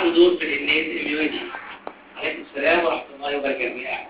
له دور في الانيت اميونيتي عليكم السلام ورحمه الله وبركاته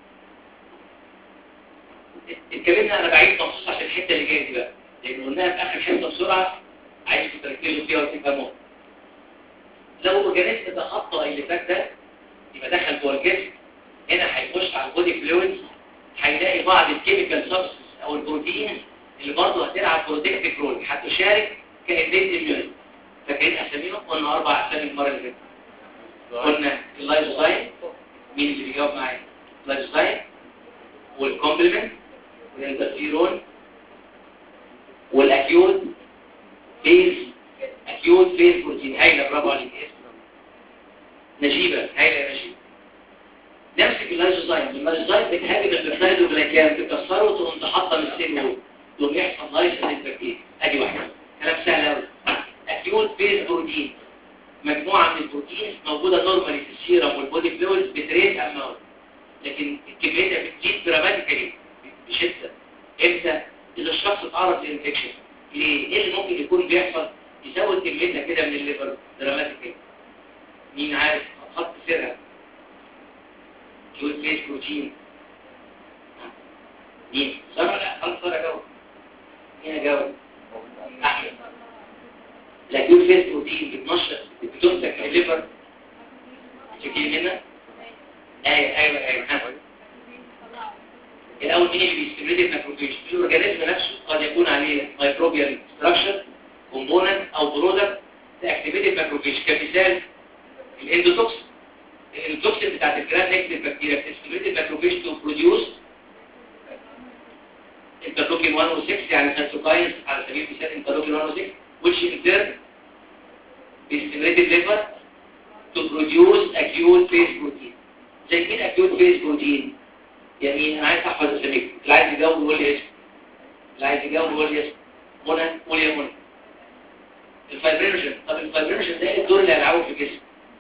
اتكلمنا انا بعيد مخصوص عشان الحته اللي جايه دي بقى لان قلناها في اخر حته بسرعه عايزكم تركزوا فيها وتفهموها لو اورجانيزم تخطى اللي فات ده يبقى دخل جوه الجسم هنا هيخش على البودي فلويدز هيلاقي بعض الكيميكال سبستنس او البروتينز اللي برضه هتلعب بروتكتيف رول هتشارك كانيت اميونيتي فاكرين اساميهم قلنا اربع اسامي المره اللي فاتت قلنا اللايزوزايم مين اللي بيجاوب معايا اللايزوزايم والكومبلمنت والانترفيرون والاكيوت فيز اكيوت فيز بروتين هايله برافو عليك نجيبه هايله يا نجيبه نمسك اللايزوزايم اللايزوزايم بتهاجم البيبتايد والجلايكان تكسره وتقوم تحطم السيل وول يقوم يحصل لايسيس البكتيريا ادي واحده كلام سهل قوي اكيوت فيز بروتين مجموعه من البروتينز موجوده نورمالي في السيرم والبودي فلويدز بتريد اماونت لكن كميتها بتزيد دراماتيكالي بشده امتى اذا الشخص اتعرض لانفكشن ليه ايه اللي ممكن يكون بيحصل يزود كميتها كده من الليفر دراماتيكالي مين عارف خط سرها كيوت فيز بروتين مين صار لا خلاص صار اجاوب مين اجاوب احمد الاكيوت فيز بروتين بتنشط بتمسك الليفر تشكيل منها ايوه ايوه ايوه ها. الاول مين اللي بيستمرد الماكروفيج الاورجانيزم نفسه قد يكون عليه مايكروبيال ستراكشر كومبوننت او برودكت تاكتيفيت الماكروفيج كمثال الاندوتوكسين التوكسين بتاعت الجرام نيكتيف بكتيريا بتستمرد الماكروفيج تو بروديوس انترلوكين 1 و 6 يعني سانسوكاينز على سبيل المثال انترلوكين 1 و 6 which in turn بيستمرد الليفر to produce acute phase protein زي مين acute phase protein يعني انا عايز احفظ اساميكم اللي عايز يجاوب يقول لي اسم اللي عايز يجاوب يقول لي اسم منى قول يا منى الفايبرينوجين طب الفايبرينوجين ده ايه الدور اللي هيلعبه في الجسم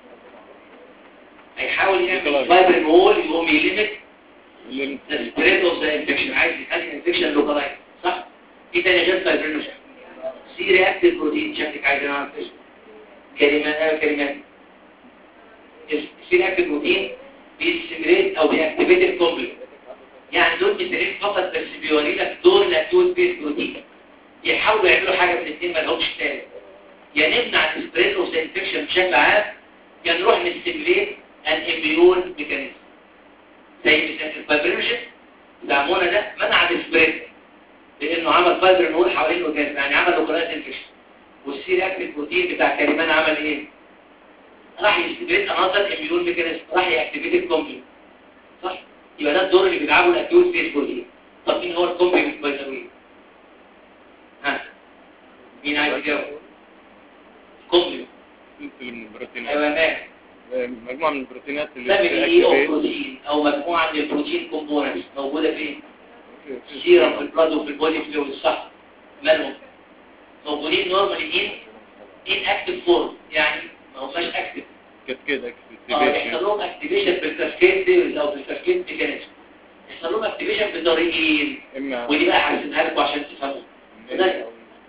هيحاول يعمل فايبرين وول يقوم يليمت السبريد اوف ذا انفكشن عايز يخلي الانفكشن لوكالايز صح ايه تاني غير فايبرينوجين سي رياكتيف بروتين شكلك عايز نعرف اسمه كلمات ايوه كلمات السي رياكتيف بروتين بيستمريت او بيأكتيفيت الكومبلكس يعني دول مثالين فقط بس بيوري لك دور الاكيوت بيس بروتين يحاولوا يعملوا حاجه من الاثنين ما لهمش تاني يا نمنع السبريد اوف انفكشن بشكل عام يا نروح نستمريت الاميون ميكانيزم زي مثال الفايبرينوجين بتاع منى ده منع السبريد لانه عمل فايبرين وول حوالين الاورجانيزم يعني عمل لوكالايز انفكشن والسي اكتيف بروتين بتاع كريمان عمل ايه راح يستبريد انظر اميون ميكانيزم راح ياكتيفيت الكومبلكس صح يبقى ده الدور اللي بيلعبه الاكيوت فيس بروتين طب مين هو الكومبلكس باي ذا واي ها مين عايز يجاوب كومبلكس البروتينات ايوه ماشي مجموعة من البروتينات اللي ده ايه او بتأكتيفيت بروتين او مجموعه من البروتين كومبوننتس موجوده فين في السيرم في البلاد وفي البودي فلويد صح مالهم موجودين نورمالي ان ان اكتف فورم يعني ما هماش اكتف كانت كده اه يحصل لهم اكتيفيشن بالكاسكيد ثيوريز او بالكاسكيد ميكانيزم يحصل لهم اكتيفيشن بطريقين اما ودي بقى هحسبها لكم عشان تفهموا ده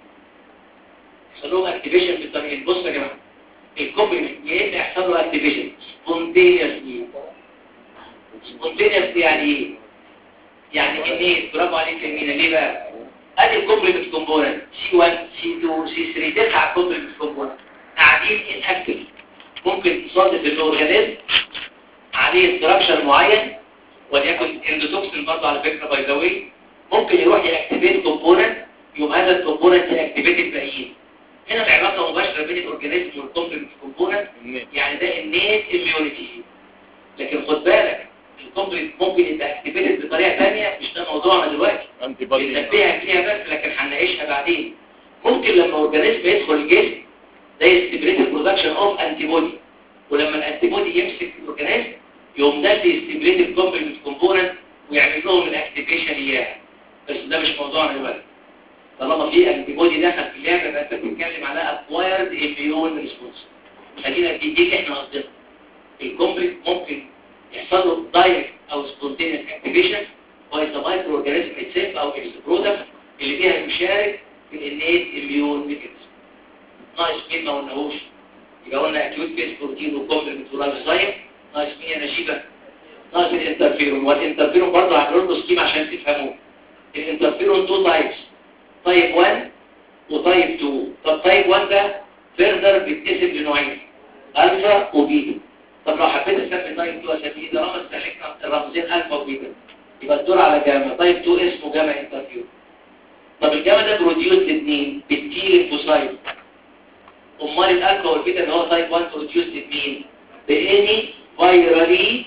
يحصل لهم اكتيفيشن بالطريقين بصوا يا جماعه الكومبلمنت يا اما يحصل له اكتيفيشن سبونتينيوسلي سبونتينيوسلي يعني ايه يعني ايه برافو عليك يا مينا ليه بقى ادي الكومبلمنت كومبوننت سي 1 سي 2 سي 3 تسعه كومبلمنت كومبوننت قاعدين ان اكتف ممكن تصادف الاورجانيزم عليه ستراكشر معين وليكن اندوتوكسين برضه على فكره باي ذا واي ممكن يروح ياكتيفيت كومبوننت يقوم هذا الكومبوننت ياكتيفيت الباقيين هنا العلاقه مباشره بين الاورجانيزم والكومبلمنت كومبوننت النت يعني ده النيت اميونيتي لكن خد بالك الكومبلمنت ممكن يبقى اكتيفيتد بطريقه ثانيه مش ده موضوعنا دلوقتي انتي بادي بننبهك فيها بس لكن هنناقشها بعدين ممكن لما اورجانيزم يدخل الجسم ده يستبريت البرودكشن اوف انتي بودي ولما الانتي بودي يمسك الاورجانيزم يقوم ده اللي يستبريت الكومبلمنت كومبوننت ويعمل لهم الاكتيفيشن اياها بس ده مش موضوعنا دلوقتي طالما في انتي بودي دخل في اللعبه يبقى انت بتتكلم على اكوايرد اميون ريسبونس خلينا دي دي اللي احنا قصدنا الكومبلكس ممكن يحصل له دايركت او سبونتينيوس اكتيفيشن باي ذا مايكرو اورجانيزم اتسيلف او اتس برودكت اللي فيها يشارك في الانيت اميون ميكانيزم ناقص مين ما قلناهوش يبقى قلنا اكيوت فيس بروتين وكومبلمنت ولايفوزايم ناقص مين يا نشيبه ناقص الانترفيرون والانترفيرون برضه هنقول له سكيم عشان تفهموه الانترفيرون تو تايبس تايب 1 وتايب 2 طب تايب 1 ده فيرذر بيتقسم لنوعين الفا وبيتا طب لو حبيت اسمي تايب 2 اسميه ده رمز تحليقنا الرمزين الفا وبيتا يبقى الدور على جاما تايب 2 اسمه جاما انترفيرون طب الجاما ده بروديوس لمين بالتي ليمفوسايت امال الالفا والبيتا اللي هو تايب 1 بروديوس لمين باني فيرالي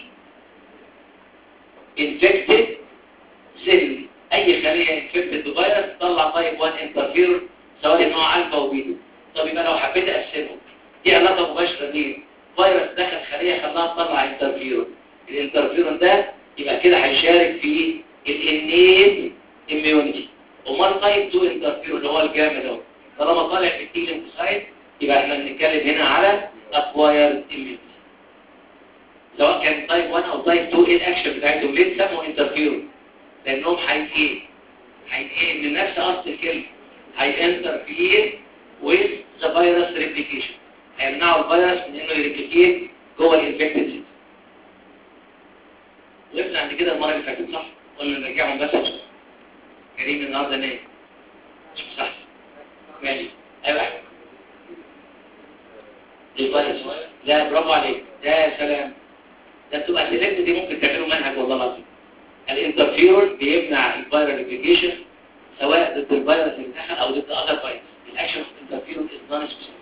انفكتد سيل اي خليه انفكتد بفيروس تطلع تايب 1 انترفيرون سواء نوع الفا وبيتا طب يبقى لو حبيت اقسمهم دي علاقه مباشره بيه فيروس دخل خليه خلاها تطلع انترفيرون الانترفيرون ده يبقى كده هيشارك في الانيت اميونيتي امال تايب 2 انترفيرون اللي هو الجامد ده طالما طالع في التي ليمفوسايت يبقى احنا بنتكلم هنا على اكوايرد اميونيتي سواء كان تايب 1 او تايب 2 ايه الاكشن بتاعتهم ليه تسموا انترفيرون لانهم هي ايه هي ايه من نفس اصل الكلمه هي انترفير with the virus replication هيمنعوا الفيروس من انه يريبليكيت جوه الانفكتد سيل وقفنا عند كده المره اللي فاتت صح قلنا نرجعهم بس كريم النهارده نايم مش صح ماشي ايوه احمد الفيروس لا برافو عليك يا سلام ده بتبقى سيلكت دي ممكن تعملوا منهج والله العظيم الانترفيرون بيمنع الفيرال ريبليكيشن سواء ضد الفيروس اللي دخل او ضد اذر فيروس الاكشن اوف انترفيرون از نون سبيسيفيك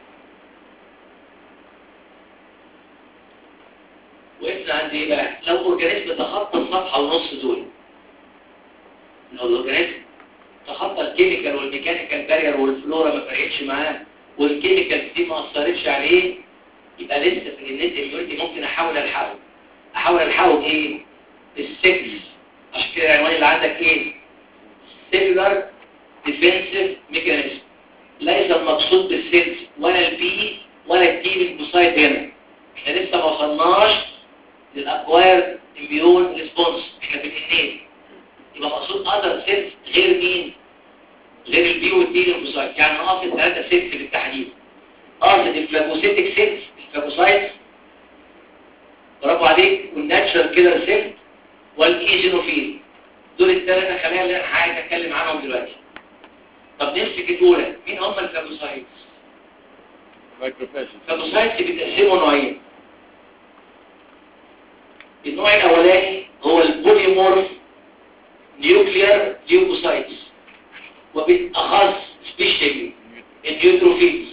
وقفنا عند ايه بقى لو اورجانيزم تخطى الصفحه ونص دول لو الاورجانيزم تخطى الكيميكال والميكانيكال بارير والفلورا ما فرقتش معاه والكيميكال دي ما اثرتش عليه يبقى لسه في النت اميونيتي ممكن احاول الحقه احاول الحقه بايه السكس عشان كده العنوان اللي عندك ايه سيلولار ديفنسيف ميكانيزم ليس المقصود بالسيلز ولا البي ولا التي للمسايد هنا احنا لسه ما وصلناش للاكوايرد اميون ريسبونس احنا في الانين يبقى مقصود اذر سيلز غير مين غير البي والتي للمسايد يعني قاصد ثلاثه سيلز بالتحديد قاصد الفلاجوسيتك سيلز الفلاجوسايتس برافو عليك والناتشرال كيلر سيل والايزينوفيل دول الثلاثه خلايا اللي انا عايز اتكلم عنهم دلوقتي طب نمسك الاولى مين هم الفاجوسايتس مايكروفاجن الفاجوسايتس بيتقسموا نوعين النوع الاولاني هو البوليمورف نيوكليير ليوكوسايتس وبالاخص سبيشالي النيوتروفيلز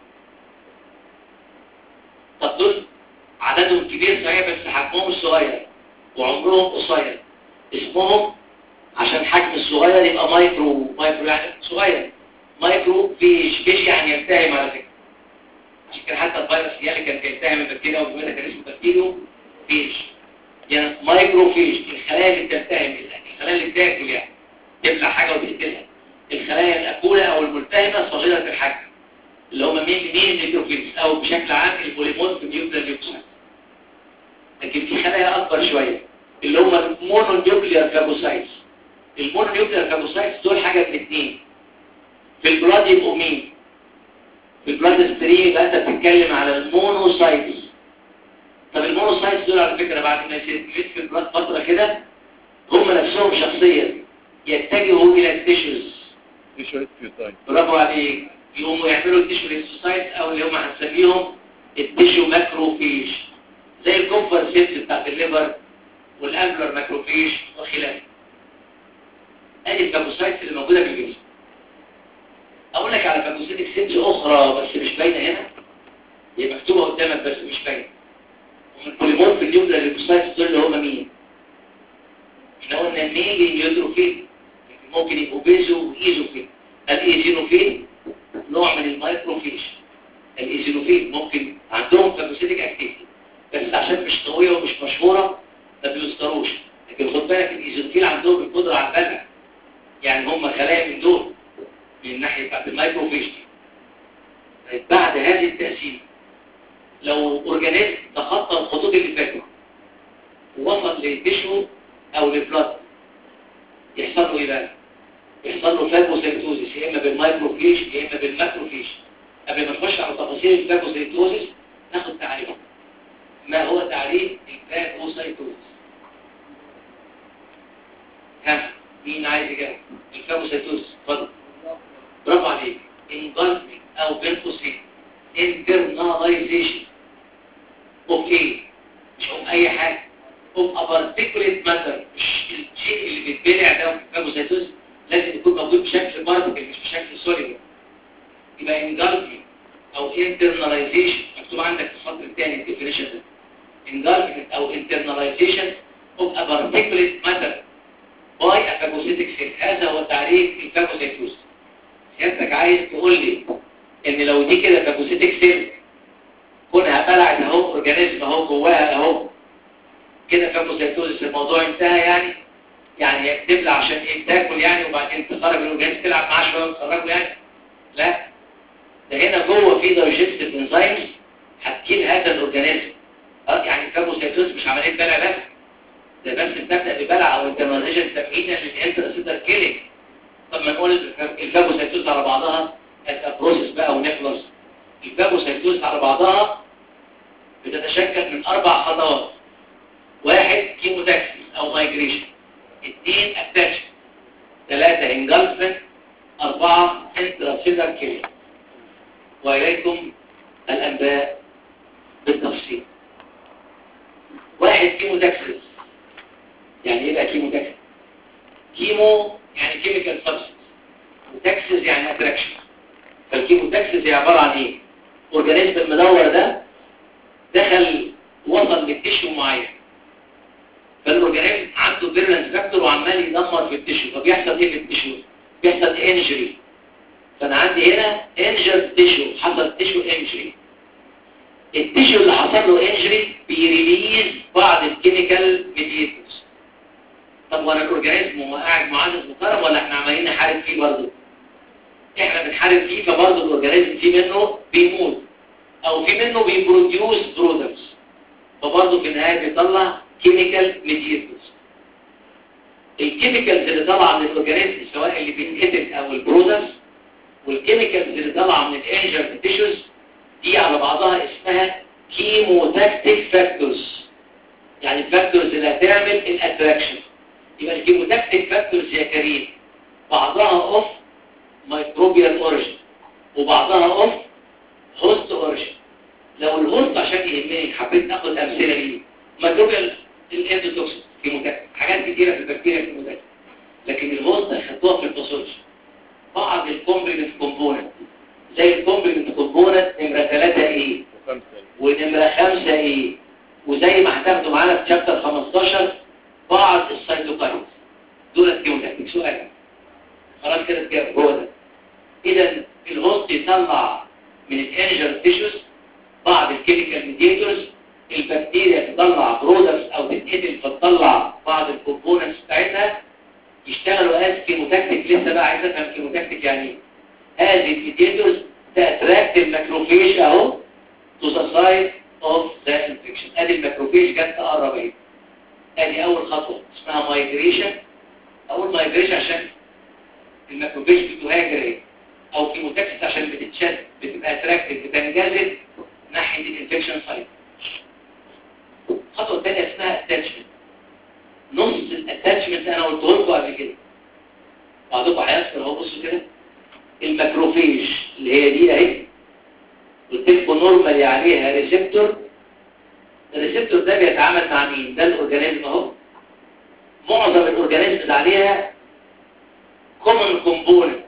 طب دول عددهم كبير صحيح بس حجمهم صغير وعمرهم قصير اسمهم عشان حجم الصغير يبقى مايكرو مايكرو يعني صغير مايكرو فيش فيش يعني يلتهم على فكره عشان كده حتى الفيروس يعني كان بيلتهم البكتيريا وبيقول لك كان اسمه بكتيريو فيش يعني مايكرو فيش الخلايا اللي بتلتهم الخلايا اللي بتاكل يعني تبلع حاجه وتقتلها الخلايا الاكوله او الملتهمه صغيره الحجم اللي هم مين مين النيوكليوس او بشكل عام البوليمورف نيوكلير ليوكوسايت لكن في خلايا اكبر شويه اللي هم المونو نيوكلير فاجوسايتس المونو نيوكلير فاجوسايتس دول حاجه من اثنين في البلاد يبقوا مين في البلاد ستريم يبقى انت بتتكلم على المونوسايتس طب المونوسايتس دول على فكره بعد ما يسيبوا في البلاد فتره كده هم نفسهم شخصيا يتجهوا الى التيشوز تيشو اسكيوتايت برافو عليك يقوموا يعملوا التيشو ليستوسايت او اللي هم هنسميهم التيشو ماكروفيج زي الكومفر سيلز بتاعت الليفر والانجلر ماكروفيج وخلافه ادي الفاجوسايتس اللي موجوده في الجسم اقول لك على فاجوسيتك سيلز اخرى بس مش باينه هنا هي مكتوبه قدامك بس مش باينه هم البوليمورف النيوكلير ليوكوسايتس دول اللي هم مين احنا قلنا ميلي نيوتروفيل ممكن يبقوا بيزو وايزوفيل الايزينوفيل نوع من المايكروفيش الايزينوفيل ممكن عندهم فاجوسيتك اكتيفيتي بس عشان مش قويه ومش مشهوره ما بيذكروش لكن خد بالك الايزينوفيل عندهم القدره على البلع يعني هم خلايا من دول من الناحيه بتاعت المايكروفيش دي طيب بعد هذه التقسيم لو اورجانيزم تخطى الخطوط اللي فاتت ووصل للتشو او للبلاد يحصل له ايه بقى يحصل له فاجوسيتوزيس يا اما بالمايكروفيش يا اما بالماكروفيش قبل ما نخش على تفاصيل الفاجوسيتوزيس هو تعريف الفاجوسايتوز ها مين عايز يجاوب الفاجوسايتوز اتفضل برافو عليك engulfing او بين قوسين internalization of ايه مش هم اي حاجه of a particulate matter مش الشيء اللي بيتبلع ده في الفاجوسايتوز لازم يكون موجود بشكل بارتكل مش بشكل سوليد يبقى engulfing او internalization مكتوب عندك في السطر الثاني الديفينيشن ده engulfing او internalization of a particulate matter by a phagocytic cell هذا هو تعريف الفاجوسيتوز سيادتك عايز تقول لي ان لو دي كده فاجوسيتك سيل كونها بلعت اهو اورجانيزم اهو جواها اهو كده فاجوسيتوز الموضوع انتهى يعني يعني هي بتبلع عشان ايه تاكل يعني وبعدين تخرج الاورجانيزم تلعب معاه شويه وتخرجه يعني لا ده هنا جوه في دايجستيف انزيمز هتكيل هذا الاورجانيزم اه يعني الفاجوسيتوز مش عمليه بلع بس ده بس بتبدا ببلع او انترناليزيشن تمهيدا للانترسيتر كيلينج طب ما نقول الفاجوسيتوز على بعضها البروسيس بقى ونخلص الفاجوسيتوز على بعضها بتتشكل من اربع خطوات واحد كيموتاكسيس او مايجريشن اثنين اتاتش ثلاثة انجلفمنت اربعة انتراسيلر كيلينج واليكم الانباء بالتفصيل واحد كيموتاكسيس يعني ايه بقى كيموتاكسيس كيمو يعني كيميكال سبستنس وتاكسس يعني اتراكشن فالكيموتاكسس هي عباره عن ايه اورجانيزم المدور ده دخل وصل للتشو معين فالاورجانيزم عنده فيرلنس فاكتور وعمال يدمر في التشو فبيحصل ايه في التشو بيحصل انجري فانا عندي هنا انجر تشو حصل تشو انجري التشو اللي حصل له انجري بيريليز بعض الكيميكال ميديتورز طب وانا الاورجانيزم هو قاعد معزز مكرم ولا احنا عمالين نحارب فيه برضه احنا بنحارب فيه فبرضه الاورجانيزم فيه منه بيموت او في منه بيبروديوس برودكتس فبرضه في النهايه بيطلع كيميكال ميديتورز الكيميكالز اللي طالعه من الاورجانيزم سواء اللي بينقتل او البرودكتس والكيميكالز اللي طالعه من الانجر تيشوز دي على بعضها اسمها كيموتاكتيك فاكتورز يعني الفاكتورز اللي هتعمل الاتراكشن يبقى الكيموتاكتيك فاكتورز يا كريم بعضها اوف مايكروبيال اوريجين وبعضها اوف هوست اوريجين لو الهوست عشان يهمني حبيت اخد امثله ليه مايكروبيال الاندوتوكسين كيموتاكتيك حاجات كتيره في البكتيريا كيموتاكتيك لكن الهوست اخدوها في الباثولوجي بعض الكومبلمنت كومبوننت زي الكومبلمنت كومبوننت نمره 3 ايه وخمسة ونمره 5 ايه وزي ما هتاخدوا معانا في شابتر 15 بعض السيتوكاينز دول الكيموتاكتيك سؤال خلاص كده تجاوب هو ده اذا الهوست يطلع من الانجر تيشوز بعض الكيميكال ميديتورز البكتيريا تطلع برودكتس او تتقتل فتطلع بعض الكومبوننتس بتاعتها يشتغلوا از كيموتاكتيك لسه بقى عايز افهم كيموتاكتيك يعني ايه هذه الميديتورز تاتراكت الماكروفيج اهو تو ذا سايت اوف ذا انفكشن ادي الماكروفيج جت تقرب اهي ادي اول خطوه اسمها مايجريشن اول مايجريشن عشان الماكروفيج بتهاجر ايه او كيموتاكسيس عشان بتتشد بتبقى اتراكتد بتنجذب ناحيه الانفكشن سايت الخطوه الثانيه اسمها اتاتشمنت نص الاتاتشمنت انا قلت لكم قبل كده بعضكم هيذكر اهو بصوا كده الماكروفيج اللي هي دي اهي قلت لكم نورمالي عليها ريسبتور الريسبتور ده بيتعامل مع مين ده الاورجانيزم اهو معظم الاورجانيزمز عليها كومن كومبوننت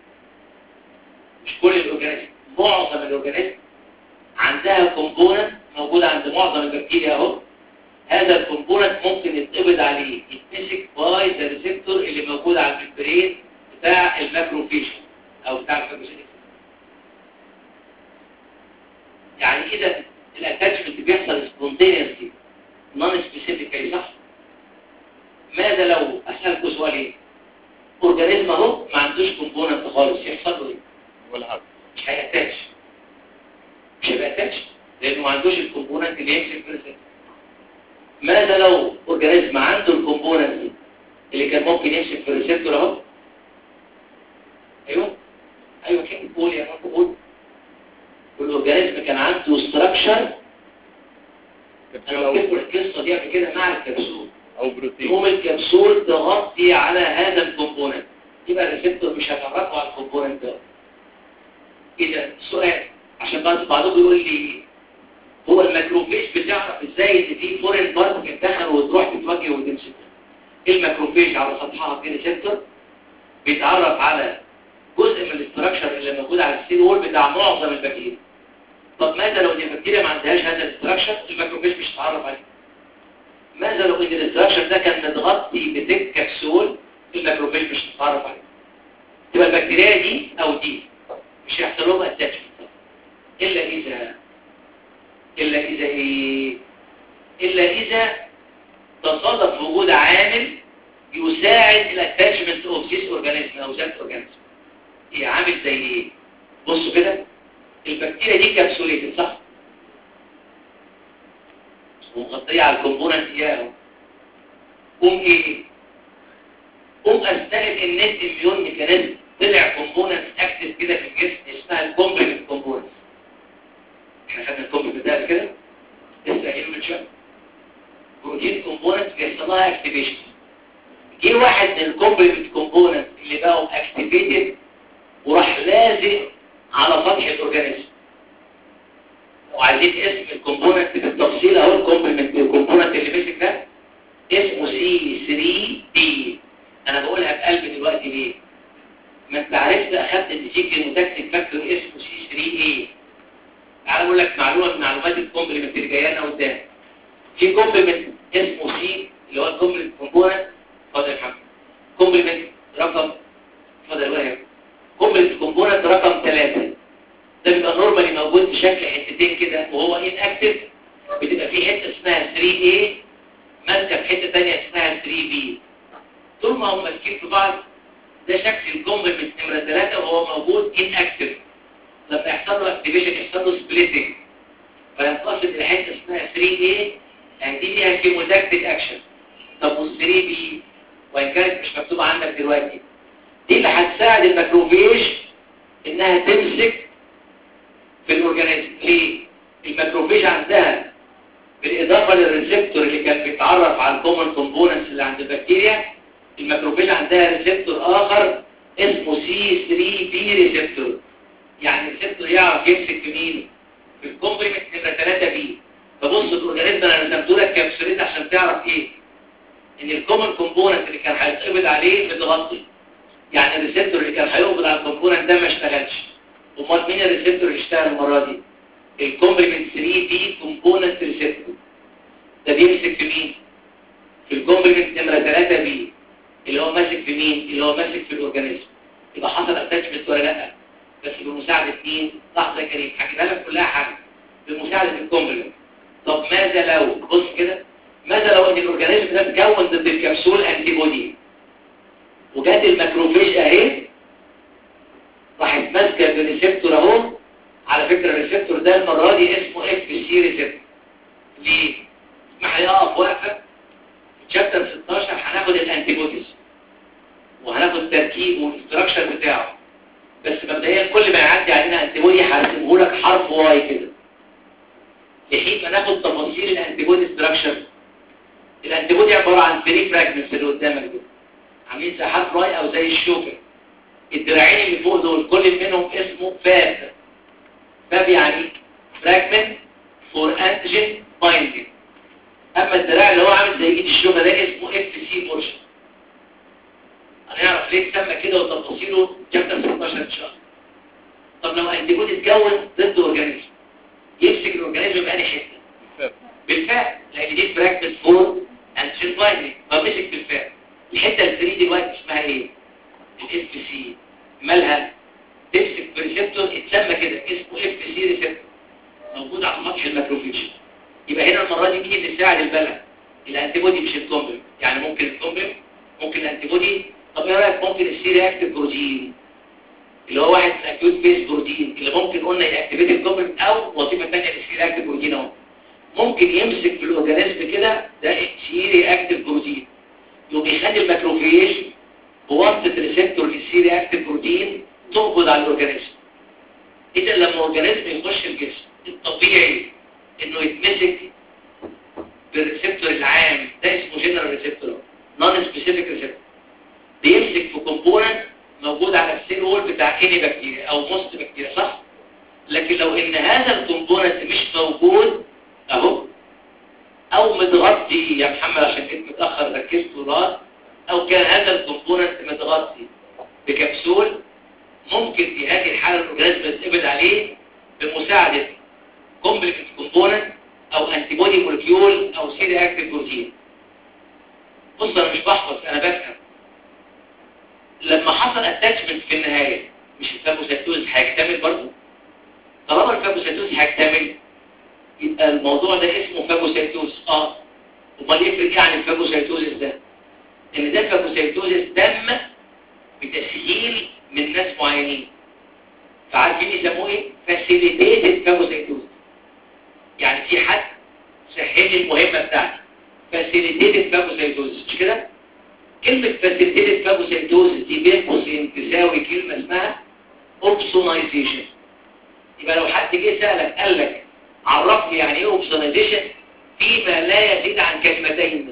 مش كل الاورجانيزم معظم الاورجانيزم عندها كومبوننت موجود عند معظم البكتيريا اهو هذا الكومبوننت ممكن يتقبض عليه يتمسك باي ذا ريسبتور اللي موجود على الممبرين بتاع الماكروفيج او بتاع الفاجوسيتك يعني اذا الاتاتشمنت بيحصل سبونتينيوسلي نون سبيسيفيكالي صح ماذا لو اسالكم سؤالين اورجانيزم اهو ما عندوش كومبوننت خالص يحصل له ايه ولا حاجة مش هيأتاتش مش هيبقى اتاتش لانه ما عندوش الكومبوننت اللي يمسك في الريسبتور ماذا لو اورجانيزم عنده الكومبوننت دي اللي كان ممكن يمسك في الريسبتور اهو ايوه ايوه كده قول يا ماركو قول والاورجانيزم كان عنده ستراكشر كبسول انا او قلت لكم القصه دي قبل كده مع الكبسول او بروتين تقوم الكبسول تغطي على هذا الكومبوننت يبقى الريسبتور مش هيتعرفوا على الكومبوننت ده اذا السؤال عشان بعض بعضكم يقول لي هو الماكروفيج بتعرف ازاي ان في فورين بارت اتدخل وتروح تتوجه وتمسك الماكروفيج على سطحها في ريسبتور بيتعرف على جزء من الاستراكشر اللي موجود على السيل وول بتاع معظم البكتيريا طب ماذا لو ان البكتيريا ما عندهاش هذا الاستراكشر الماكروفيج مش هتعرف عليه ماذا لو ان الاستراكشر ده كان متغطي بتك كبسول الماكروفيج مش هتتعرف عليه تبقى البكتيريا دي او دي مش هيحصل لهم اتاتشمنت الا اذا الا اذا ايه الا اذا تصادف وجود عامل يساعد الاتاتشمنت اوف ذيس اورجانيزم او ذات اورجانيزم ايه عامل زي ايه بصوا كده البكتيريا دي كبسوليتد صح ومغطيه على الكومبوننت اياه قوم ايه قوم اثناء النت اميون ميكانيزم طلع كومبوننت اكتف كده في الجسم اسمها الكومبلمنت كومبوننت احنا خدنا الكومبلمنت ده قبل كده لسه قايلين من شويه بروتين كومبوننت بيحصل لها اكتيفيشن جه واحد من الكومبلمنت كومبوننت اللي بقوا اكتيفيتد وراح لازق على سطح الاورجانيزم وعايزين اسم الكومبوننت بالتفصيل اهو الكومبلمنت الكومبوننت اللي مسك ده اسمه سي 3 بي انا بقولها بقلب دلوقتي ليه ما انت عرفت اخدت ان في كيموتاكتيك فاكتور اسمه سي 3 اي تعال اقول لك معلومه من معلومات الكومبلمنت اللي جايه لنا قدام في كومبلمنت اسمه سي اللي هو الكومبلمنت كومبوننت اتفضل يا محمد كومبلمنت رقم اتفضل يا وهاب كومبلمنت كومبوننت رقم 3 ده بيبقى نورمالي موجود في شكل حتتين كده وهو ان اكتف بتبقى في حته اسمها 3A ماسكه في حته ثانيه اسمها 3B طول ما هم ماسكين في بعض ده شكل الكومبلمنت نمره 3 وهو موجود ان اكتف لما يحصل له اكتيفيشن يحصل له سبليتنج فينقسم الى حته اسمها 3A يعني دي ليها كيموتاكتيك اكشن طب وال 3B وان كانت مش مكتوبه عندك دلوقتي دي اللي هتساعد الماكروفيج انها تمسك في الاورجانيزم ليه الماكروفيج عندها بالاضافه للريسبتور اللي كان بيتعرف على الكومن كومبوننتس اللي عند البكتيريا الماكروفيج عندها ريسبتور اخر اسمه سي 3 بي ريسبتور يعني الريسبتور يعرف يمسك في مين في الكومبلمنت نمره 3 بي فبص الاورجانيزم انا رسمته لك كابسوليت عشان تعرف ايه ان الكومن كومبوننت اللي كان هيتقبض عليه متغطي يعني الريسبتور اللي كان هيقبض على الكومبوننت ده ما اشتغلش امال مين الريسبتور اللي اشتغل المره دي الكومبلمنت 3 بي كومبوننت ريسبتور ده بيمسك في مين في الكومبلمنت نمره 3 بي اللي هو ماسك في مين اللي هو ماسك في الاورجانيزم يبقى حصل اتاتشمنت ولا لا بس بمساعده مين لحظه يا كريم هجيبها لك كلها حاجه بمساعده الكومبلمنت طب ماذا لو بص كده ماذا لو ان الاورجانيزم ده اتكون ضد الكبسول انتي بودي وجات الماكروفيج اهي راحت ماسكه بالريسبتور اهو على فكره الريسبتور ده المره دي اسمه اف سي ريسبتور ليه اسمح لي اقف واقفه في شابتر 16 هناخد الانتي بوديز وهناخد تركيب والاستراكشر بتاعه بس مبدئيا كل ما يعدي علينا انتي بودي هرسمه لك حرف واي كده لحين ما ناخد تفاصيل الانتي بودي استراكشر الانتي بودي عباره عن 3 فراجمنتس اللي قدامك دول عاملين زي حرف واي او زي الشوكه الدراعين اللي فوق دول كل منهم اسمه فاب فاب يعني فراجمنت فور انتيجين بايندينج اما الدراع اللي هو عامل زي ايد الشوكه ده اسمه اف سي بورشن هنعرف ليه اتسمى كده وتفاصيله شابتر 16 ان شاء الله طب لو انتي بودي اتكون ضد اورجانيزم يمسك الاورجانيزم بأنهي حته بالفعل لان دي فراجمنت فور انتيجين بايندينج فمسك بالفعل الحته ال 3 دلوقتي اسمها ايه الاف سي مالها تمسك بريسبتور اتسمى كده اسمه اف سي ريسبتور موجود على سطح الماكروفيج يبقى هنا المره دي مين اللي ساعد البلد الانتي بودي مش الكومبلم يعني ممكن الكومبلم ممكن الانتي بودي طب ايه رايك ممكن السي رياكتيف بروتين اللي هو واحد من الاكيوت بيس بروتين اللي ممكن قلنا ياكتيفيت الكومبلم او وظيفه ثانيه للسي رياكتيف بروتين اهو ممكن يمسك في الاورجانيزم كده ده سي رياكتيف بروتين يقوم يخلي الماكروفيج بواسطه ريسبتور للسي رياكتيف بروتين تقبض على الاورجانيزم اذا لما الاورجانيزم يخش الجسم الطبيعي انه يتمسك سبيسيفيك ريسبتور بيمسك في كومبوننت موجود على السيل وول بتاع اني بكتيريا او موست بكتيريا صح لكن لو ان هذا الكومبوننت مش موجود اهو او متغطي يا محمد عشان جيت متاخر ركزت وراس او كان هذا الكومبوننت متغطي بكبسول ممكن في هذه الحاله الاورجانيزم يتقبض عليه بمساعده كومبلكس كومبوننت او انتي بودي مولكيول او سي رياكتيف بروتين بص انا مش بحفظ انا بفهم لما حصل اتاتشمنت في النهايه مش الفاجوسيتوز هيكتمل برضه طالما الفاجوسيتوز هيكتمل يبقى الموضوع ده اسمه فاجوسيتوز اه امال يفرق ايه عن الفاجوسيتوزس ده ان ده الفاجوسيتوزس تم بتسهيل من ناس معينين فعارفين يسموه ايه فاسيليتيتد فاجوسيتوز يعني في حد سهل لي المهمه بتاعتي فاسيليتيتد فاجوسيتوز مش كده كلمه فاسيليتيتد فاجوسيتوز دي بين قوسين تساوي كلمه اسمها اوبسونايزيشن يبقى لو حد جه سالك قال لك عرفني يعني ايه اوبسونايزيشن فيما لا يزيد عن كلمتين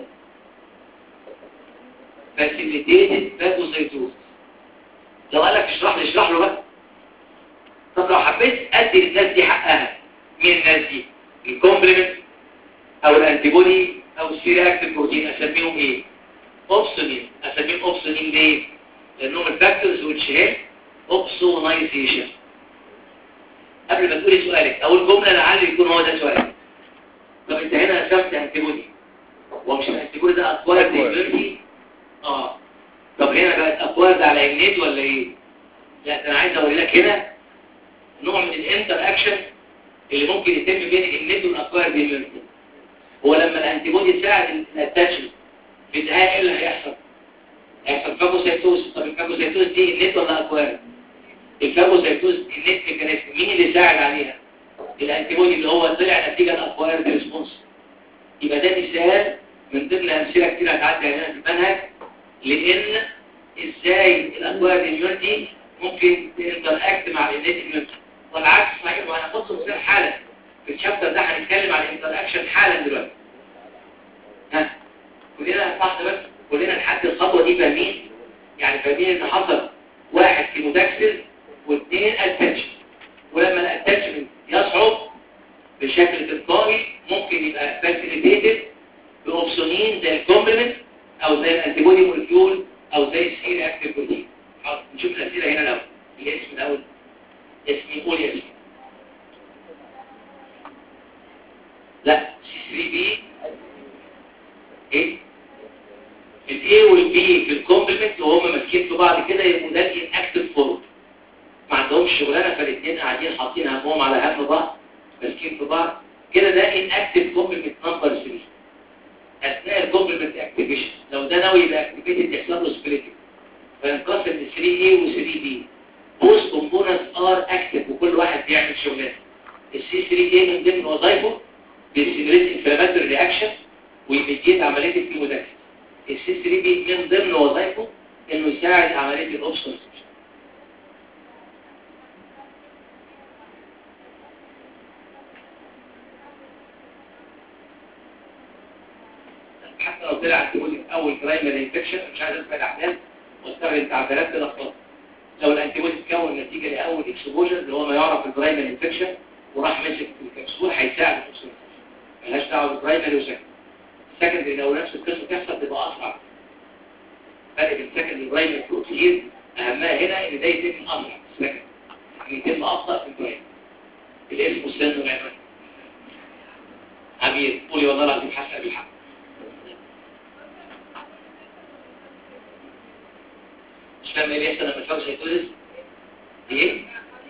فاسيليتيتد فاجوسيتوز لو قال لك اشرح لي اشرح له بقى طب لو حبيت ادي للناس دي حقها مين الناس دي الكومبلمنت او الانتيبودي او السيرياكتيف بروتين اسميهم ايه اوبسونين اسميهم اوبسونين ليه لانهم الفاكتورز which help اوبسونايزيشن قبل ما تقولي سؤالك اول جمله لعل يكون هو ده سؤالك طب انت هنا رسمت انتيبودي هو مش الانتيبودي ده اكوارد اميونيتي اه طب هنا بقت اكوارد على النت ولا ايه لا ده انا عايز اوري لك هنا نوع من الانتر اكشن اللي ممكن يتم بين النت والاكوارد اميونيتي هو لما الانتيبودي يساعد الاتاتشمنت في النهايه ايه اللي هيحصل هيحصل فاجوسيتوز طب الفاجوسيتوز دي النت ولا اكوارد الفاجوسيتوز النت ميكانيزم مين اللي ساعد عليها الانتيبودي اللي هو طلع نتيجه الاكوارد ريسبونس يبقى ده مثال من ضمن امثله كتير هتعدي علينا في المنهج لان ازاي الاكوارد اميونيتي ممكن تنتراكت مع الانيت اميونيتي والعكس صحيح وانا هاخد مثال حالا في الشابتر ده هنتكلم عن الانتراكشن حالا دلوقتي ها كلنا صح بس كلنا لحد الخطوه دي فاهمين يعني فاهمين ان حصل واحد كيموداكسل واثنين اتاتشمنت ولما الاتاتشمنت يصعب بشكل تلقائي ممكن يبقى فاسيليتيتد باوبسونين زي الكومبلمنت او زي الانتيبودي مولكيول او زي السي رياكتيف بروتين نشوف الاسئله هنا الاول الاسم الاول اسمي قول يا اسمي لا سي 3 بي ايه الاي والبي في الكومبلمنت وهم ماسكين في بعض كده يبقوا ده الاكتف فورم ما عندهمش شغلانه فالاثنين قاعدين حاطين همهم على هم بعض ماسكين في بعض كده ده الاكتف كومبلمنت نمبر 3 اثناء الكومبلمنت اكتيفيشن لو ده ناوي يبقى اكتيفيتد يحصل له سبليتنج فينقسم ل 3A و 3B both components are active وكل واحد بيعمل شغلانه السي 3A من ضمن وظائفه بيسيميليت انفلاماتوري رياكشن ويميديت عمليه الكيموداكسيس السي 3B من ضمن وظائفه انه يساعد عمليه الاوبسونسيشن حتى لو طلع تقول اول برايمري انفكشن مش عايز اسمع الاحداث واستخدم تعبيرات تلخبط لو الانتيبودي اتكون نتيجه لاول اكسبوجر اللي هو ما يعرف البرايمري انفكشن وراح مسك في الكبسول هيساعد في الكبسول ملهاش دعوه بالبرايمري وسكندري السكندري لو نفس القصه تحصل تبقى اسرع فرق بين السكندري والبرايمري فروق كتير اهمها هنا ان ده يتم اسرع السكندري يعني يتم ابطا في البرايمري الاسم والسن والعنوان عبير قولي والله العظيم حاسه بالحق مش فاهم ايه بيحصل لما الفرش يتولد ايه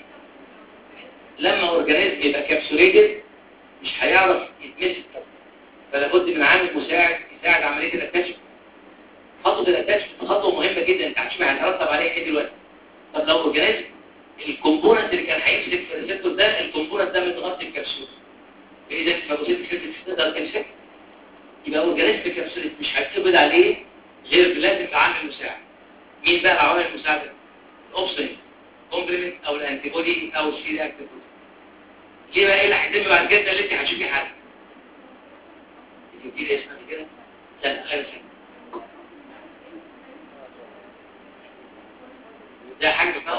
لما اورجانيزم يبقى كابسوليتد مش هيعرف يتمسك فلا بد من عامل مساعد يساعد عمليه الاتاتشمنت خطوه الاتاتشمنت خطوه مهمه جدا انت هتشوف هيترتب عليها ايه دلوقتي طب لو اورجانيزم الكومبوننت اللي كان هيمسك في الريسبتور ده الكومبوننت ده متغطي بكبسول اذا الفاجوسيت السيتس تقدر تمسك يبقى اورجانيزم كبسوليت مش هيتقبض عليه غير لازم عامل مساعد مين بقى العوامل المساعدة؟ الأوبسين كومبلمنت أو الأنتيبودي أو السي أكتيف ليه بقى إيه اللي هيتم بعد كده اللي أنت هتشوفيه حاجة؟ أنت بتدي اسم قبل كده؟ لا غير سنة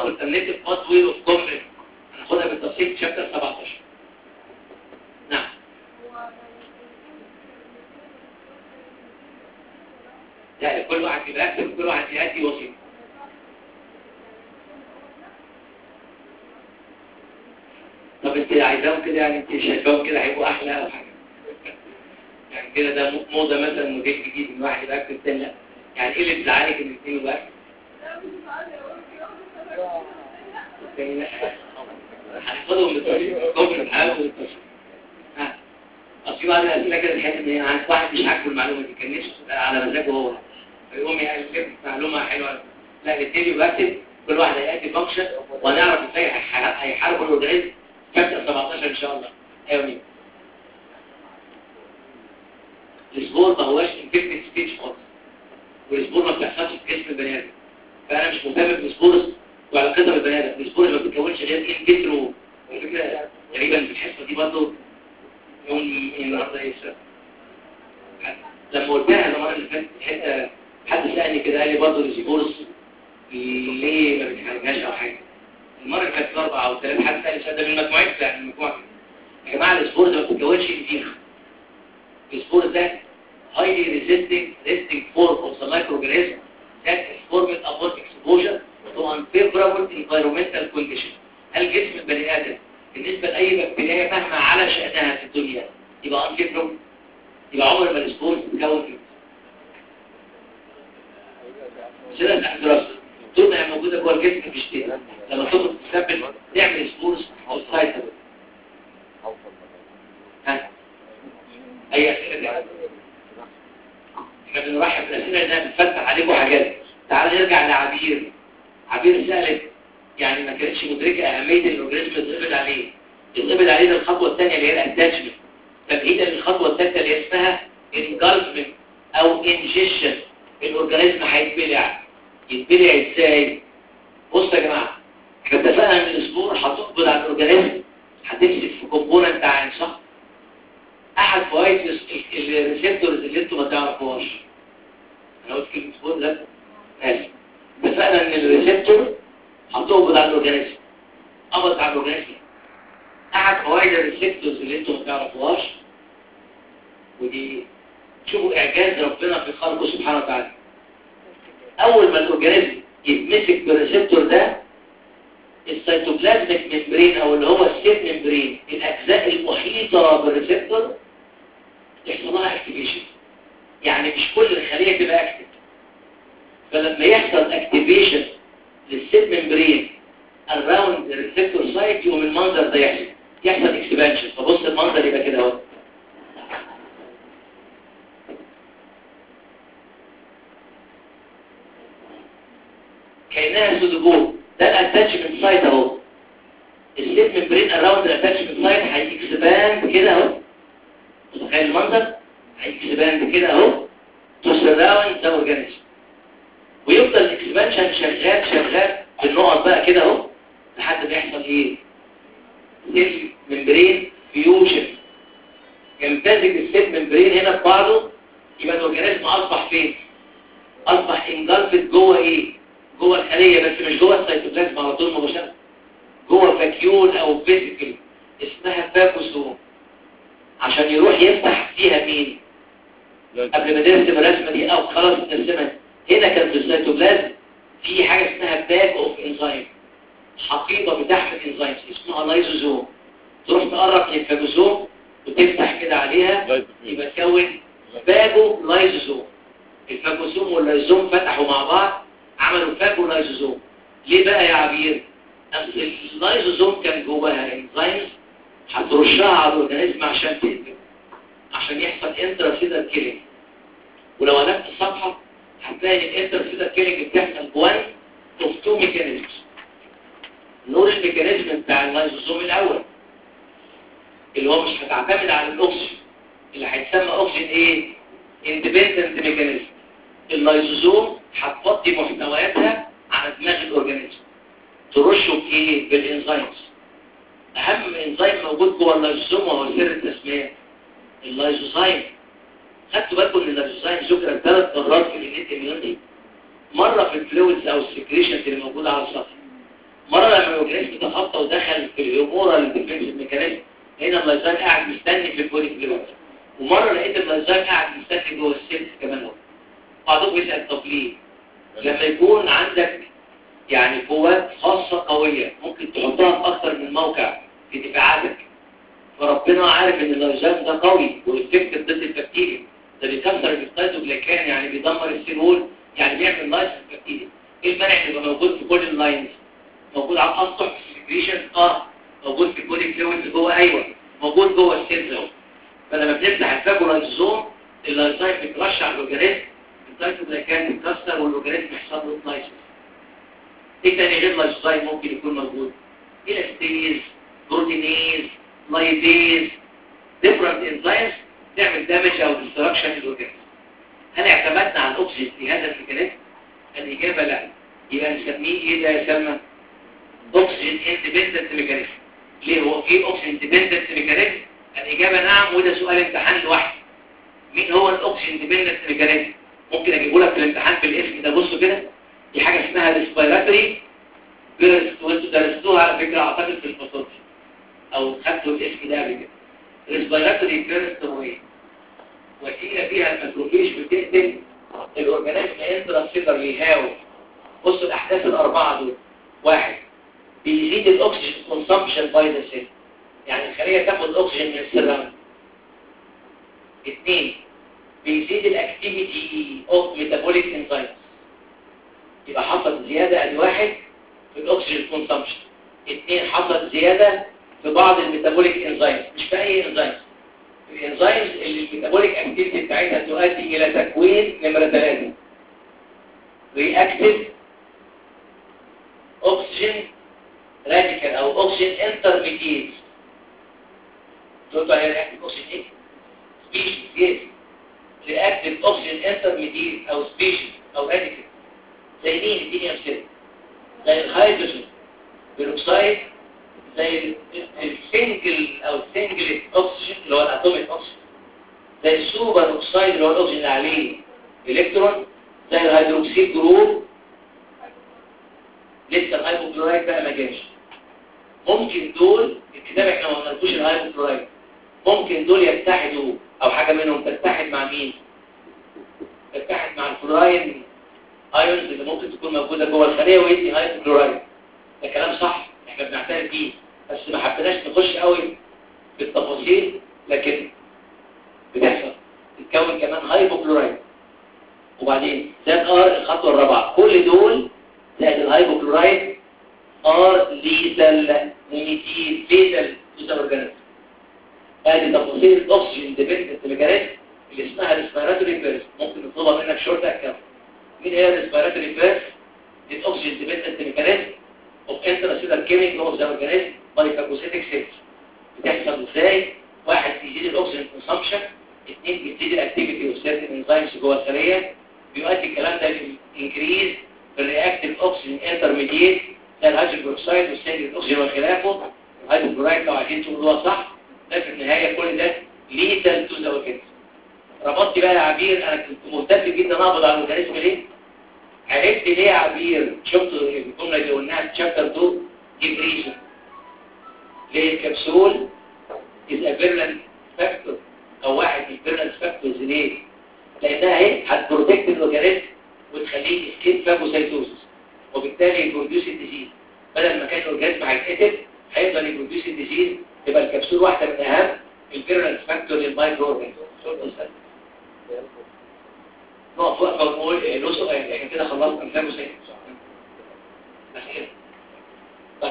alternative pathway of complex هناخدها بالتفصيل في شابتر 17 نعم لا كل واحد يبقى اكتب كل واحد يأتي وصية طب انت عايزاهم كده يعني انت شايفاهم كده هيبقوا احلى او حاجه يعني كده ده موضه مثلا موديل جديد ان واحد يبقى اكتب تاني لا يعني ايه اللي بيزعلك ان الاثنين يبقى اكتب التاني لا هناخدهم بالتفصيل كوبري الحياه والتفصيل ها اصل في بعض الاسئله كده تحس ان هي عند واحد مش عاجبه المعلومه دي كان نفسه تبقى على مزاجه هو فيقوم يألف معلومه حلوه لا الاثنين يبقى اكتب كل واحد هيأتي فانكشن ونعرف ازاي هيح- هيحاربوا الاورجانيزم شابتر 17 ان شاء الله ايوه مين السبور ما هواش انفكتد ستيج خالص والسبور ما بتحصلش في جسم البني ادم فانا مش مهتم بالسبورز وعلاقتها بالبني ادم السبور ما بتتكونش غير ان فيترو والفكره تقريبا في الحصه دي برضه يوم النهارده ايه السبت لما قلتها المره اللي فاتت حته حد سالني كده قال لي برضه السبورز ليه ما بتحرجهاش او حاجه المره اللي فاتت اربعه او ثلاث حد سال السؤال ده من مجموعتنا يعني من مجموعه يا جماعه السبورز ما بتتكونش في السبور ده highly resisting resisting form of the microorganism that is formed upon exposure to unfavorable environmental conditions هل جسم البني آدم بالنسبة لأي بكتيريا مهما على شأنها في الدنيا يبقى unfavorable يبقى عمر ما السبور تتكون فيه سنة تحت دراسة طول ما هي موجودة جوه الجسم مفيش كده لما تخرج تثبت تعمل سبورز أو سايتر ها أي أسئلة دي احنا بنرحب بالاسئله انها بتفتح عليكم حاجات تعال نرجع لعبير عبير سالت يعني ما كانتش مدركه اهميه الاورجانيزم يتقبض عليه يتقبض عليه ده الخطوه الثانيه اللي هي الاتاتشمنت تمهيدا للخطوه الثالثه اللي هي اسمها انجلفمنت او انجيشن الاورجانيزم هيتبلع يتبلع ازاي بصوا يا جماعه احنا اتفقنا ان الاسبوع هتقبض على الاورجانيزم هتمسك في كومبوننت عين صح احد فوائد الريسبتورز اللي انتوا ما تعرفوهاش انا قلت كلمه سبون لا ماشي اتفقنا ان الريسبتور هتقبض على الاورجانيزم قبض على الاورجانيزم احد فوائد الريسبتورز اللي انتوا ما تعرفوهاش ودي شوفوا اعجاز ربنا في خلقه سبحانه وتعالى اول ما الاورجانيزم يتمسك بالريسبتور ده السيتوبلازميك ممبرين او اللي هو السيل ممبرين الاجزاء المحيطه بالريسبتور يحصل لها اكتيفيشن يعني مش كل الخليه تبقى اكتف فلما يحصل اكتيفيشن للسيل ممبرين اراوند الريسبتور سايت يقوم المنظر ده يحصل يحصل اكسبانشن فبص المنظر يبقى كده اهو كانها سودوبول ده الاتاتشمنت سايت اهو السيل ممبرين اراوند الاتاتشمنت سايت هيكسباند كده اهو متخيل المنظر هيكسباند كده اهو تو سراوند ذا اورجانيزم ويفضل الاكسبانشن شغال شغال في النقط بقى كده اهو لحد ما يحصل ايه سيل ممبرين فيوجن يمتزج السيل ممبرين هنا ببعضه يبقى الاورجانيزم اصبح فين اصبح انجلفت جوه ايه جوه الخليه بس مش جوه السيتوبلازم على طول مباشره جوه فاكيول او فيزيكال اسمها فاكوسوم عشان يروح يفتح فيها مين قبل ما نرسم الرسمه دي او خلاص نرسمها هنا كان في السيتوبلازم في حاجه اسمها باك اوف انزيم حقيبه بتحمل انزيم اسمها لايزوزوم تروح تقرب من الفاجوسوم وتفتح كده عليها يبقى تكون باجو لايزوزوم الفاجوسوم واللايزوم فتحوا مع بعض عملوا فاجو لايزوزوم ليه بقى يا عبير اصل اللايزوزوم كان جواها انزيمز هترشها على الاورجانيزم عشان تقتل عشان يحصل انتراسيلر كيلينج ولو قلبت الصفحه هتلاقي ان الانتراسيلر كيلينج بتحصل بوان اوف تو ميكانيزمز نور الميكانيزم بتاع اللايزوزوم الاول اللي هو مش هتعتمد على الاكسجين اللي هيتسمى اكسجين ايه اندبندنت ميكانيزم اللايزوزوم هتفضي محتوياتها على دماغ الاورجانيزم ترشه بايه بالانزيمز اهم انزيم موجود جوه اللايزوزوم وهو سر التسميه اللايزوزايم خدتوا بالكم ان اللايزوزايم ذكر ثلاث مرات في الانيت اميونتي مره في الفلويدز او السكريشنز اللي موجوده على السطح مرة لما الاورجانيزم تخطى ودخل في الهيومورال ديفنس ميكانيزم هنا اللايزان قاعد مستني في البولي فلويد ومرة لقيت اللايزان قاعد مستني جوه السيلز كمان هو بعضهم بيسأل طب ليه؟ لما يكون عندك يعني قوات خاصة قوية ممكن تحطها في أكتر من موقع في دفاعاتك فربنا عارف ان اللايزان ده قوي وإفكتيف ضد البكتيريا ده بيكسر البيستايتوجلايكان يعني بيدمر السيلول يعني بيعمل لايس البكتيريا ايه المانع ان يبقى موجود في كل اللاينز موجود على الاسطح في السكريشن اه موجود في البودي فلويدز جوه ايوه موجود جوه السيلز اهو فلما بنفتح الفاجولايزوم اللايزايم بيترشح على الاورجانيزم البيستايتوجلايكان بيتكسر والاورجانيزم يحصل له لايس ايه تاني غير لايزايم ممكن يكون موجود الاستيز بروتينيز لايبيز different enzymes تعمل دامج او ديستراكشن للاورجانيزم هل اعتمدنا على الاكسجين في هذا الميكانيزم الاجابه لا يبقى نسميه ايه ده يسمى اوكسجين اندبندنت ميكانيزم ليه هو في اوكسجين اندبندنت ميكانيزم الاجابه نعم وده سؤال امتحان لوحده مين هو الاوكسجين اندبندنت ميكانيزم ممكن اجيبه لك في الامتحان بالاسم ده بصوا كده دي حاجه اسمها ريسبيراتوري فيرست وانتوا درستوها على فكره اعتقد في الفصول او خدتوا الاسم ده قبل كده ريسبيراتوري فيرست وايه وسيله فيها الماكروفيج بتقتل الاورجانيزم انتراسيلر يهاوي بصوا الاحداث الاربعه دول واحد بيزيد الاكسجين كونسامبشن باي ذا سيل يعني الخليه تاخد اكسجين من السيرام اثنين بيزيد الاكتيفيتي اوف ميتابوليك انزيمز يبقى حصل زياده ادي واحد في الاكسجين كونسامبشن اثنين حصل زياده في بعض الميتابوليك انزيمز مش في اي انزيمز الانزيمز اللي الميتابوليك اكتيفيتي بتاعتها تؤدي الى تكوين نمره 3 رياكتيف اوكسجين راديكال او اوكسجين انترميديت تقول هي رياكتيف اوكسجين ايه سبيشيز يس رياكتيف اوكسجين انترميديت او سبيشيز او راديكال زي مين اديني امثله زي الهيدروجين بيروكسيد زي السنجل او السنجل اوكسجين اللي هو الاتوميك اوكسجين زي السوبر اوكسيد اللي هو الاكسجين اللي عليه الكترون زي الهيدروكسيد جروب لسه الهايبوكلورايد بقى ما جاش ممكن دول الكتاب احنا ما قلناش الهايبوكلورايد ممكن دول يتحدوا او حاجه منهم تتحد مع مين تتحد مع الفلوراين ايونز اللي ممكن تكون موجوده جوه الخليه ويدي هايبوكلورايد ده كلام صح احنا بنعترف بيه بس ما حبيناش نخش قوي في التفاصيل لكن بتحصل تتكون كمان هايبوكلورايد وبعدين زاد ار الخطوه الرابعه كل دول زائد الهايبوكلورايد ار ليتال ميميتيل ليتال تو اورجانيزم ادي تفاصيل الاكسجين ديبندنت ميكانيزم اللي اسمها ريسبيراتوري فيرست ممكن نطلبها منك شورت اكاونت مين هي الريسبيراتوري فيرست دي الاكسجين ديبندنت ميكانيزم of intracellular chemical of the organism by phagocytic cells بتحصل ازاي واحد بيزيد الاكسجين كونسامبشن اثنين بيزيد الاكتيفيتي اوف سيرتن انزيمز جوه الخليه بيؤدي الكلام ده للانكريز في الرياكتيف اوكسجين انترميديت زي الهيدروجين بروكسيد والسيلين الاكسجين وخلافه الهيدروكلورايد لو عايزين تقولوها صح ده في النهايه كل ده ليتال تو ذا اورجانيزم ربطت بقى يا عبير انا كنت مهتم جدا اقبض على الاورجانيزم ليه عرفت ليه يا عبير شفت الجملة اللي قلناها في شابتر 2 ديبريشن ليه الكبسول is a virulent factor او واحد من virulent factors ليه لانها ايه هتبروتكت الاورجانيزم وتخليه سكين فاجوسايتوسس وبالتالي يبروديوس الديزيز بدل ما كان الاورجانيزم هيتقتل هيفضل يبروديوس الديزيز تبقى الكبسول واحده من اهم الفيرولنت فاكتور للمايكرو اورجانيزم نقف وقفه ونقول له سؤال احنا كده خلصنا الكلام ازاي اخيرا طيب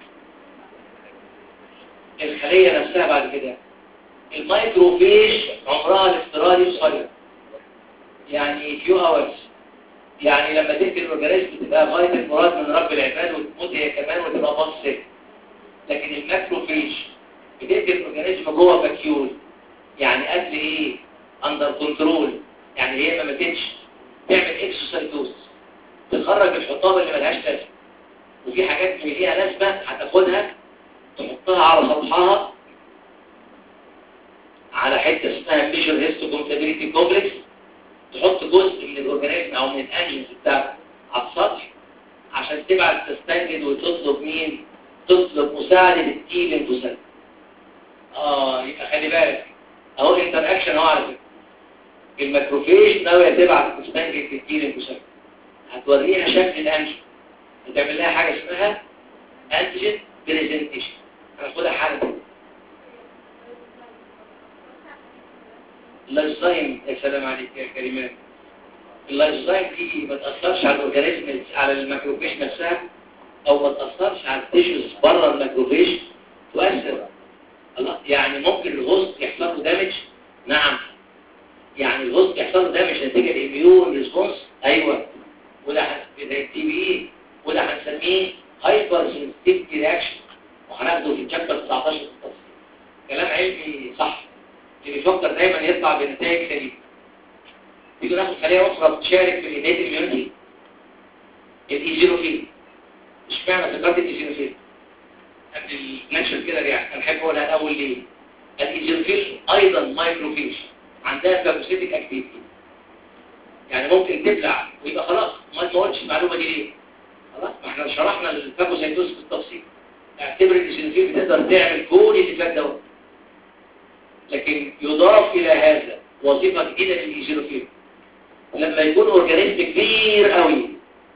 الخليه نفسها بعد كده المايكروفيج عمرها الافتراضي قصير يعني فيو اورز يعني لما تقتل الاورجانيزم تبقى غايه المراد من رب العباد وتموت هي كمان وتبقى باص لكن الماكروفيج بتقتل الاورجانيزم جوه فاكيول يعني قتل ايه اندر كنترول يعني هي ما ماتتش تعمل اكسوسايتوز تخرج الحطام اللي ملهاش لازمه وفي حاجات اللي ليها لازمه هتاخدها تحطها على سطحها على حته اسمها ميجر هيستو كومباتيبيليتي كومبلكس تحط جزء من الاورجانيزم او من الانجنز بتاعته على السطح عشان تبعت تستنجد وتطلب مين تطلب مساعدة التي ليمفوسايت اه يبقى خلي بالك اهو انتر اكشن اهو على فكره الماكروفيج ناويه تبعت تستنجد التي ليمفوسايت هتوريها شكل الانجين هتعمل لها حاجه اسمها انتيجين بريزنتيشن هناخدها حالا اللايزايم يا سلام عليك يا كريمان اللايزايم دي ما تاثرش على الاورجانيزم على الماكروفيج نفسها او ما تاثرش على التيشوز بره الماكروفيج تؤثر الله يعني ممكن الغصن يحصل له دامج نعم يعني الغصن يحصل له دامج نتيجه الاميون ريسبونس ايوه وده زي التي بي اي وده هنسميه هايبر سنسيتيفيتي رياكشن وهناخده في الشابتر 19 بالتفصيل كلام علمي صح اللي بيفكر دايما يطلع بنتائج سليمه تيجي ناخد خليه اخرى بتشارك في الانيت اميونيتي الايزيروفيل اشمعنى ذكرت الايزيروفيل قبل النشر كده يعني انا بحب اقولها الاول ليه الايزيروفيل ايضا مايكروفيش عندها فاجوسيتيك اكتيفيتي يعني ممكن تبلع ويبقى خلاص ما تقولش المعلومه دي ليه خلاص ما احنا شرحنا الفاجوسيتوس بالتفصيل اعتبر الايزيروفيل بتقدر تعمل كل اللي فات دوت لكن يضاف الى هذا وظيفه جديده للايزيروفيل لما يكون اورجانيزم كبير قوي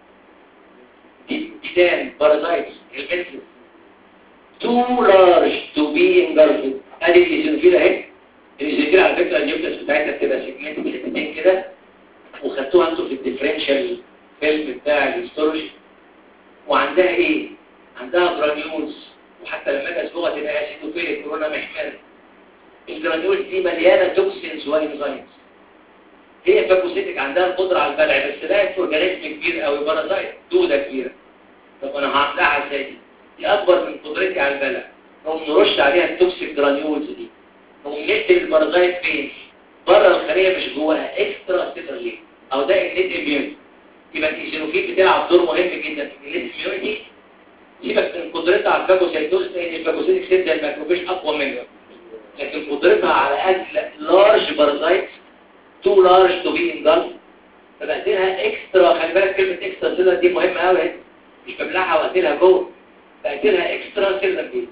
ديدان بارازايتس الفيتس too large to be engulfed ادي الايزيروفيل اهي الايزيروفيل على فكره النيوكليس بتاعتها بتبقى سيجمنت حتتين كده وخدتوها انتوا في الديفرنشال فيلم بتاع الهيستولوجي وعندها ايه عندها جرانيولز وحتى لما اجي اصبغها تبقى اسيدوفيل كورونا محمر الجرانيولز دي مليانه توكسينز وانزيمز هي فاكوسيتك عندها القدره على البلع بس لقت اورجانيزم كبير قوي بارازايت دوده كبيره طب انا هعملها ازاي دي دي اكبر من قدرتي على البلع نقوم نرش عليها التوكسيك جرانيولز دي نقوم نقتل البارازايت فين بره الخليه مش جواها اكسترا سيلولر او ده النت اميونيتي يبقى الايزينوفيل بتلعب دور مهم جدا في النت اميونيتي سيبك من قدرتها على الفاجوسيتوز لان الفاجوسيتك سيل الماكروفيج اقوى منها لكن قدرتها على اكل لارج بارازايت تو لارج تو بي انجلف فبقتلها اكسترا خلي بالك كلمه اكسترا سيلولر دي مهمه قوي مش ببلعها واقتلها جوه بقتلها اكسترا سيلولر دي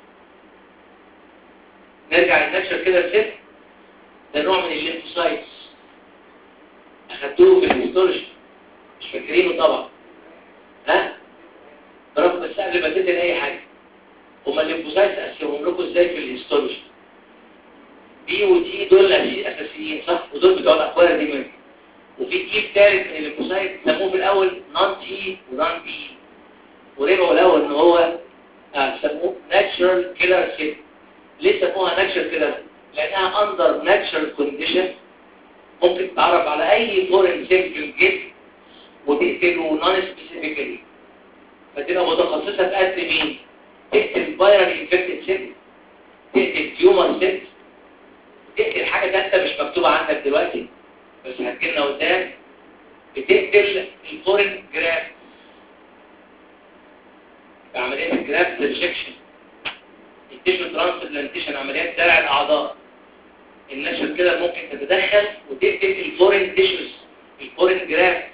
نرجع للنشر كده الست ده نوع من الليمفوسايتس اخدتوه في الهيستولوجي مش فاكرينه طبعا ها برافو بس قبل ما تدي اي حاجه هما الليمفوسايتس اقسمهم لكم ازاي في الهيستولوجي بي ودي دول اساسيين صح ودول بتوع الاكوار دي منهم وفي تيب ثالث من الليمفوسايت سموه في الاول نون تي ونون بي ورجعوا الاول ان هو آه سموه ناتشرال كيلر سيل ليه سموها ناتشرال كيلر لانها اندر ناتشرال كونديشن ممكن تتعرف على اي فورين سيل في الجسم وتقتله نون سبيسيفيكالي فتبقى متخصصه في قتل مين تقتل فيرال انفكتد سيل تقتل تيومر سيل تقتل حاجه ثالثه مش مكتوبه عندك دلوقتي بس هتجيلنا قدام بتقتل الفورين جرافت عمليه الجرافت ريجكشن التيشو ترانسبلانتيشن عمليات زرع الاعضاء النشر كده ممكن تتدخل وتقتل الفورين تيشوز الفورين جرافت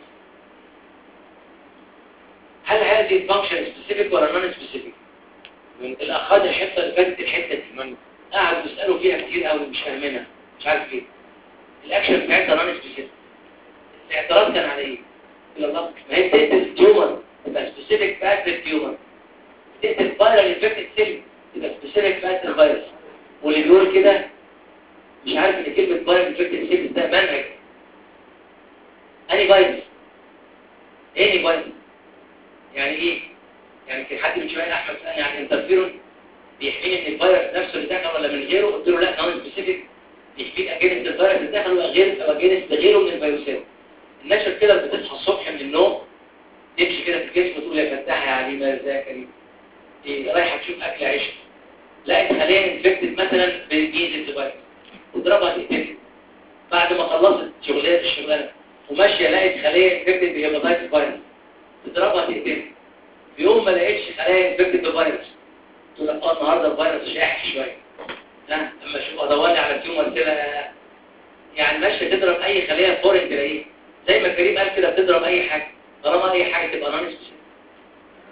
هل هذه الفانكشن سبيسيفيك ولا نون سبيسيفيك الاخوات الحصه اللي فاتت الحته دي قعدوا يسالوا فيها كتير قوي مش فاهمينها مش عارف ليه الاكشن بتاعتها نون سبيسيفيك الاعتراض كان على ايه الى الله ما هي بتقتل التيومر تبقى سبيسيفيك في قتل التيومر بتقتل فايرال انفكتد سيل تبقى سبيسيفيك في قتل الفيروس واللي بيقول كده مش عارف ان كلمه فايرال انفكتد سيل ده منهج اني فيروس ايه فيروس يعني ايه يعني كان حد من شويه احمد سالني عن الانترفيرون بيحميني من الفيروس نفسه اللي دخل ولا من غيره قلت له لا نون سبيسيفيك بيحميك اجينست الفيروس اللي دخل وغير او اجينست غيره من الفيروسات النشر كده بتصحى الصبح من النوم تمشي كده في الجسم وتقول يا فتاح يا عليم يا رزاق يا كريم إيه رايحه تشوف اكل عيش لقيت خليه انفكتد مثلا بميزه فيروس تضربها تقتلها بعد ما خلصت شغلات الشغلانه وماشيه لقيت خليه انفكتد بهيباتايتس فيروس تضربها تقتلها في يوم ما لقيتش خلايا انفكتد بفيروس تقول لك اه النهارده الفيروس شاح شويه ها اما اشوف ادورني على تيومر كده يعني ماشيه تضرب اي خليه فورين تلاقيه زي ما كريم قال كده بتضرب اي حاجه طالما اي حاجه تبقى نون سبيسيفيك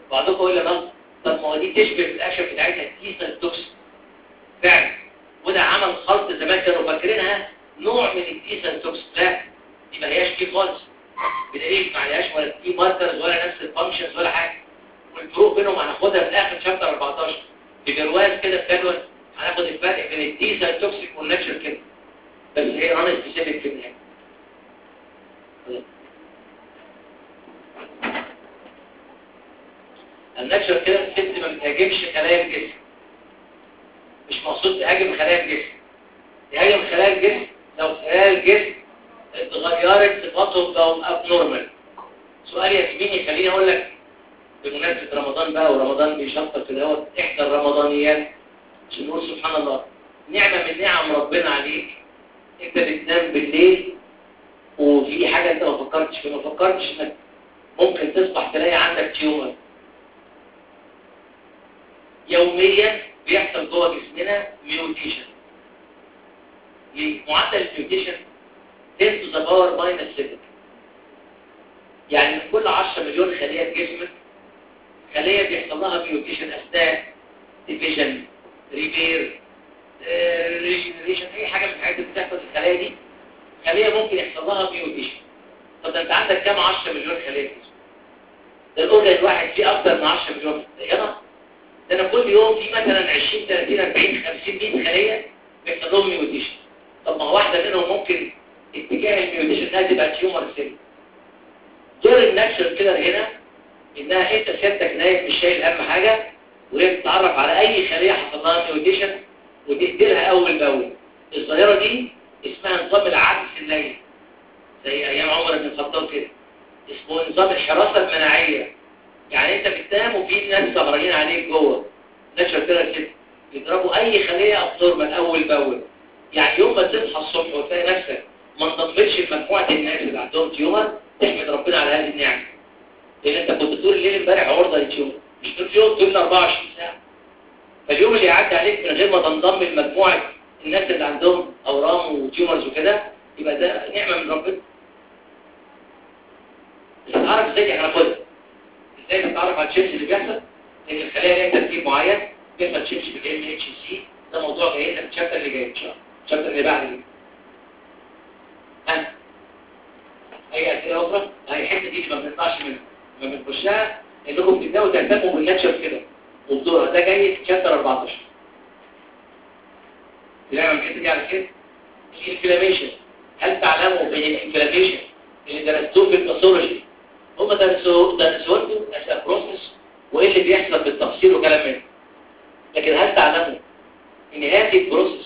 بعضكم يقول لي بقى طب ما هو دي تشبه في الاكشن بتاعتها التيسال توكسين فعلا وده عمل خلط زمان كانوا فاكرينها نوع من التيسال توكسين لا دي ما هياش دي خالص بدليل ما عليهاش ولا تي ماركرز ولا نفس الفانكشنز ولا حاجه والفروق بينهم هناخدها في الاخر شابتر 14 في جرواز كده في جدول هناخد الفرق بين التيسال توكسيك والناتشر كده بس هي ران سبيسيفيك في النهايه الناتشر كده الست ما بتهاجمش خلايا الجسم مش مقصود تهاجم خلايا الجسم تهاجم خلايا الجسم لو خلايا الجسم اتغيرت صفاتهم بقوا ابنورمال سؤال يا زميلي خليني اقول لك بمناسبه رمضان بقى ورمضان بيشطر في الهواء احدى الرمضانيات عشان نقول سبحان الله نعمه من نعم ربنا عليك انت بتنام بالليل وفي حاجه انت ما فكرتش فيها ما فكرتش انك ممكن تصبح تلاقي عندك تيومر يوميا بيحصل جوه جسمنا ميوتيشن معدل الميوتيشن 10 to the power minus 7 يعني من كل 10 مليون خلية في جسمك خلية بيحصل لها ميوتيشن أثناء ديفيجن ريبير ريجنريشن أي حاجة من الحاجات اللي بتحصل في الخلايا دي خلية ممكن يحصل لها ميوتيشن طب ده أنت عندك كام 10 مليون خلية في جسمك ده الأورجن الواحد فيه أكتر من 10 مليون خلية ده أنا كل يوم في مثلا 20 30 40 50 100 خلية بيحصل لهم ميوتيشن طب ما واحدة منهم ممكن اتجاه الميوتيشن انها تبقى تيومر سيل دور الناتشر كيلر هنا انها انت سيادتك نايم مش شايل اهم حاجه وهي بتتعرف على اي خليه حصل لها ميوتيشن وتقتلها اول باول الظاهره دي اسمها نظام العكس الليلي زي ايام عمر بن الخطاب كده اسمه نظام الحراسه المناعيه يعني انت بتنام وفي ناس سهرانين عليك جوه ناتشر كيلر كده يضربوا اي خليه ابنورمال اول باول يعني يوم ما تصحى الصبح وتلاقي نفسك ما انضمتش لمجموعه الناس اللي عندهم تيومر تحمد ربنا على هذه النعمه لان انت كنت طول الليل امبارح عرضه للتيومر مش طول اليوم طول 24 ساعه فاليوم اللي يعدي عليك من غير ما تنضم لمجموعه الناس اللي عندهم اورام وتيومرز وكده يبقى ده نعمه من ربنا تتعرف ازاي هناخدها ازاي تتعرف على الشيبس اللي بيحصل ان الخلايا ليها ترتيب معين بيحصل شيبس بالام اتش سي ده موضوع جاي لنا في الشابتر اللي جاي ان شاء الله الشابتر اللي بعد كده ها اي اسئله اخرى هاي الحته دي ما بنطلعش منها ما بنخشها انكم تبداوا تهتموا بالناتشر كده وبدورها ده جاي في شابتر 14 بنعمل الحته دي على كده الانفلاميشن هل تعلموا بين الانفلاميشن اللي درستوه في الباثولوجي هم درسوا درسوا لكم بروسيس وايه اللي بيحصل بالتفصيل وكلام من لكن هل تعلموا ان هذه البروسيس